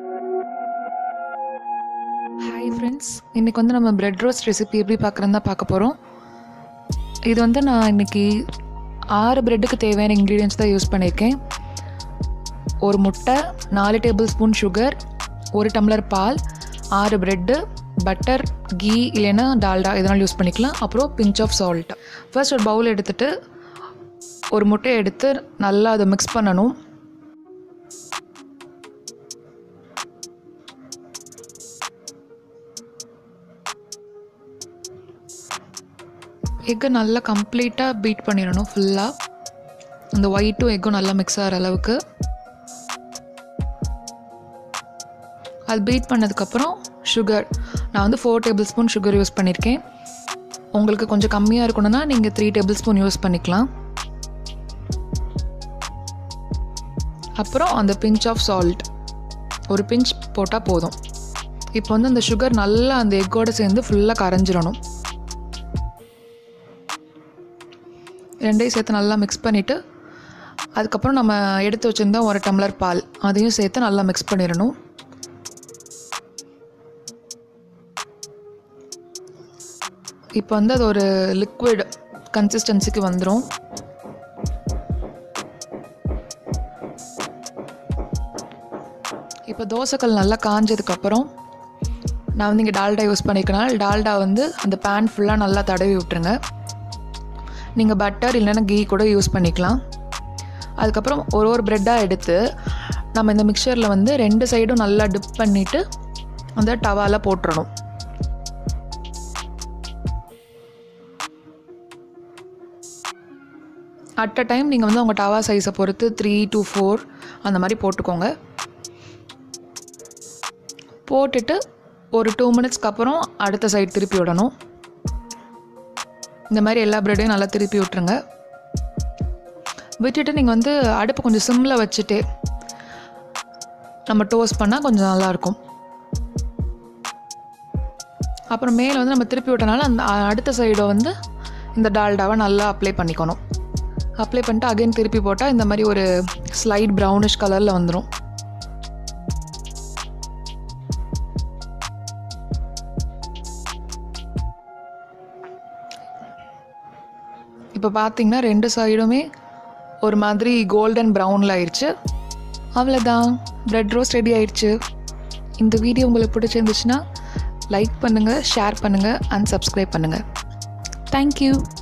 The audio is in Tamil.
ஹாய் ஃப்ரெண்ட்ஸ் இன்றைக்கி வந்து நம்ம பிரெட் ரோஸ்ட் ரெசிபி எப்படி பார்க்குறேன்னு தான் பார்க்க போகிறோம் இது வந்து நான் இன்றைக்கி ஆறு பிரெட்டுக்கு தேவையான இன்க்ரீடியன்ஸ் தான் யூஸ் பண்ணியிருக்கேன் ஒரு முட்டை நாலு டேபிள் ஸ்பூன் சுகர் ஒரு டம்ளர் பால் ஆறு பிரெட்டு பட்டர் கீ இல்லைன்னா டால்டா இதனால் யூஸ் பண்ணிக்கலாம் அப்புறம் பிஞ்ச் ஆஃப் சால்ட் ஃபர்ஸ்ட் ஒரு பவுல் எடுத்துகிட்டு ஒரு முட்டையை எடுத்து நல்லா அதை மிக்ஸ் பண்ணணும் எக்கை நல்லா கம்ப்ளீட்டாக பீட் பண்ணிடணும் ஃபுல்லாக அந்த ஒயிட்டும் எக்கும் நல்லா மிக்ஸ் ஆகிற அளவுக்கு அது பீட் பண்ணதுக்கப்புறம் சுகர் நான் வந்து four tablespoon sugar use பண்ணியிருக்கேன் உங்களுக்கு கொஞ்சம் கம்மியாக இருக்கணும்னா நீங்கள் த்ரீ டேபிள் ஸ்பூன் யூஸ் பண்ணிக்கலாம் அப்புறம் அந்த பிஞ்ச் ஆஃப் சால்ட் ஒரு பிஞ்ச் போட்டால் போதும் இப்போ வந்து அந்த சுகர் நல்லா அந்த எக்கோடு சேர்ந்து ஃபுல்லாக கரைஞ்சிடணும் ரெண்டையும் சேர்த்து நல்லா மிக்ஸ் பண்ணிவிட்டு அதுக்கப்புறம் நம்ம எடுத்து வச்சுருந்தா ஒரு டம்ளர் பால் அதையும் சேர்த்து நல்லா மிக்ஸ் பண்ணிடணும் இப்போ வந்து அது ஒரு லிக்விட் கன்சிஸ்டன்சிக்கு வந்துடும் இப்போ தோசைக்கல் நல்லா காஞ்சதுக்கப்புறம் நான் வந்து இங்கே டால்டா யூஸ் பண்ணியிருக்கனால டால்டா வந்து அந்த பேன் ஃபுல்லாக நல்லா தடவி விட்டுருங்க நீங்கள் பட்டர் இல்லைன்னா கீ கூட யூஸ் பண்ணிக்கலாம் அதுக்கப்புறம் ஒரு ஒரு ப்ரெட்டாக எடுத்து நம்ம இந்த மிக்சரில் வந்து ரெண்டு சைடும் நல்லா டிப் பண்ணிவிட்டு அந்த டவாவில் போட்டுறணும் அட் அ டைம் நீங்கள் வந்து உங்கள் டவா சைஸை பொறுத்து த்ரீ டு ஃபோர் அந்த மாதிரி போட்டுக்கோங்க போட்டுட்டு ஒரு டூ மினிட்ஸ்க்கு அப்புறம் அடுத்த சைடு திருப்பி விடணும் இந்த மாதிரி எல்லா ப்ரெட்டையும் நல்லா திருப்பி விட்டுருங்க விட்டுட்டு நீங்கள் வந்து அடுப்பு கொஞ்சம் சிம்மில் வச்சுட்டு நம்ம டோஸ்ட் பண்ணால் கொஞ்சம் நல்லாயிருக்கும் அப்புறம் மேலே வந்து நம்ம திருப்பி விட்டனால அந்த அடுத்த சைடை வந்து இந்த டால்டாவை நல்லா அப்ளை பண்ணிக்கணும் அப்ளை பண்ணிட்டு அகைன் திருப்பி போட்டால் இந்த மாதிரி ஒரு ஸ்லைட் ப்ரௌனிஷ் கலரில் வந்துடும் இப்போ பார்த்தீங்கன்னா ரெண்டு சைடுமே ஒரு மாதிரி கோல்டன் ப்ரௌனில் ஆயிடுச்சு அவ்வளோதான் ப்ரெட் ரோஸ்ட் ரெடி ஆயிடுச்சு இந்த வீடியோ உங்களுக்கு பிடிச்சிருந்துச்சுன்னா லைக் பண்ணுங்கள் ஷேர் பண்ணுங்கள் அண்ட் சப்ஸ்கிரைப் பண்ணுங்கள் தேங்க்யூ